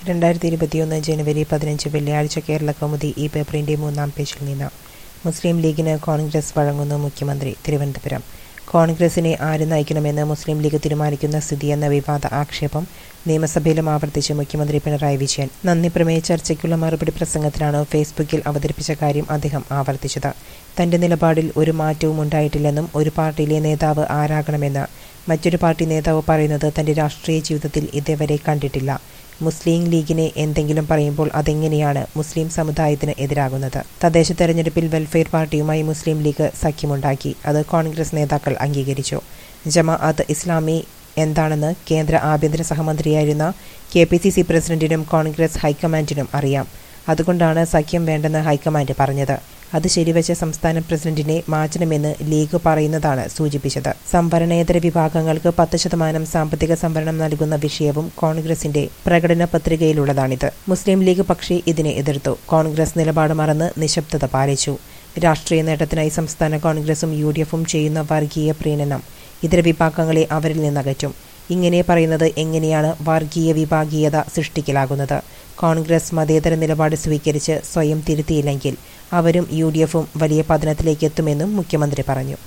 രണ്ടായിരത്തി ഇരുപത്തിയൊന്ന് ജനുവരി പതിനഞ്ച് വെള്ളിയാഴ്ച കേരള കൗമുദി ഈ പേപ്പറിന്റെ മൂന്നാം പേജിൽ നിന്ന് മുസ്ലിം ലീഗിന് കോൺഗ്രസ് വഴങ്ങുന്നു മുഖ്യമന്ത്രി തിരുവനന്തപുരം കോൺഗ്രസിനെ ആര് നയിക്കണമെന്ന് മുസ്ലിം ലീഗ് തീരുമാനിക്കുന്ന സ്ഥിതിയെന്ന വിവാദ ആക്ഷേപം നിയമസഭയിലും ആവർത്തിച്ച് മുഖ്യമന്ത്രി പിണറായി വിജയൻ നന്ദി പ്രമേയ ചർച്ചയ്ക്കുള്ള മറുപടി പ്രസംഗത്തിലാണ് ഫേസ്ബുക്കിൽ അവതരിപ്പിച്ച കാര്യം അദ്ദേഹം ആവർത്തിച്ചത് തന്റെ നിലപാടിൽ ഒരു മാറ്റവും ഉണ്ടായിട്ടില്ലെന്നും ഒരു പാർട്ടിയിലെ നേതാവ് ആരാകണമെന്ന് മറ്റൊരു പാർട്ടി നേതാവ് പറയുന്നത് തന്റെ രാഷ്ട്രീയ ജീവിതത്തിൽ ഇതേവരെ കണ്ടിട്ടില്ല മുസ്ലിം ലീഗിനെ എന്തെങ്കിലും പറയുമ്പോൾ അതെങ്ങനെയാണ് മുസ്ലിം സമുദായത്തിന് എതിരാകുന്നത് തദ്ദേശ തെരഞ്ഞെടുപ്പിൽ വെൽഫെയർ പാർട്ടിയുമായി മുസ്ലിം ലീഗ് സഖ്യമുണ്ടാക്കി അത് കോൺഗ്രസ് നേതാക്കൾ അംഗീകരിച്ചു ജമാഅത്ത് ഇസ്ലാമി എന്താണെന്ന് കേന്ദ്ര ആഭ്യന്തര സഹമന്ത്രിയായിരുന്ന കെ പി സി സി പ്രസിഡന്റിനും കോൺഗ്രസ് ഹൈക്കമാൻഡിനും അറിയാം അതുകൊണ്ടാണ് സഖ്യം വേണ്ടെന്ന് ഹൈക്കമാൻഡ് പറഞ്ഞത് അത് ശരിവെച്ച സംസ്ഥാന പ്രസിഡന്റിനെ മാറ്റണമെന്ന് ലീഗ് പറയുന്നതാണ് സൂചിപ്പിച്ചത് സംവരണേതര വിഭാഗങ്ങൾക്ക് പത്ത് ശതമാനം സാമ്പത്തിക സംവരണം നൽകുന്ന വിഷയവും കോൺഗ്രസിന്റെ പ്രകടന പത്രികയിലുള്ളതാണിത് മുസ്ലിം ലീഗ് പക്ഷേ ഇതിനെ എതിർത്തു കോൺഗ്രസ് നിലപാട് മറന്ന് നിശബ്ദത പാലിച്ചു രാഷ്ട്രീയ നേട്ടത്തിനായി സംസ്ഥാന കോൺഗ്രസും യു ഡി എഫും ചെയ്യുന്ന വർഗീയ പ്രീണനം ഇതര വിഭാഗങ്ങളെ അവരിൽ നിന്നകറ്റും ഇങ്ങനെ പറയുന്നത് എങ്ങനെയാണ് വർഗീയ വിഭാഗീയത സൃഷ്ടിക്കലാകുന്നത് കോൺഗ്രസ് മതേതര നിലപാട് സ്വീകരിച്ച് സ്വയം തിരുത്തിയില്ലെങ്കിൽ അവരും യു ഡി എഫും വലിയ പതനത്തിലേക്ക് എത്തുമെന്നും മുഖ്യമന്ത്രി പറഞ്ഞു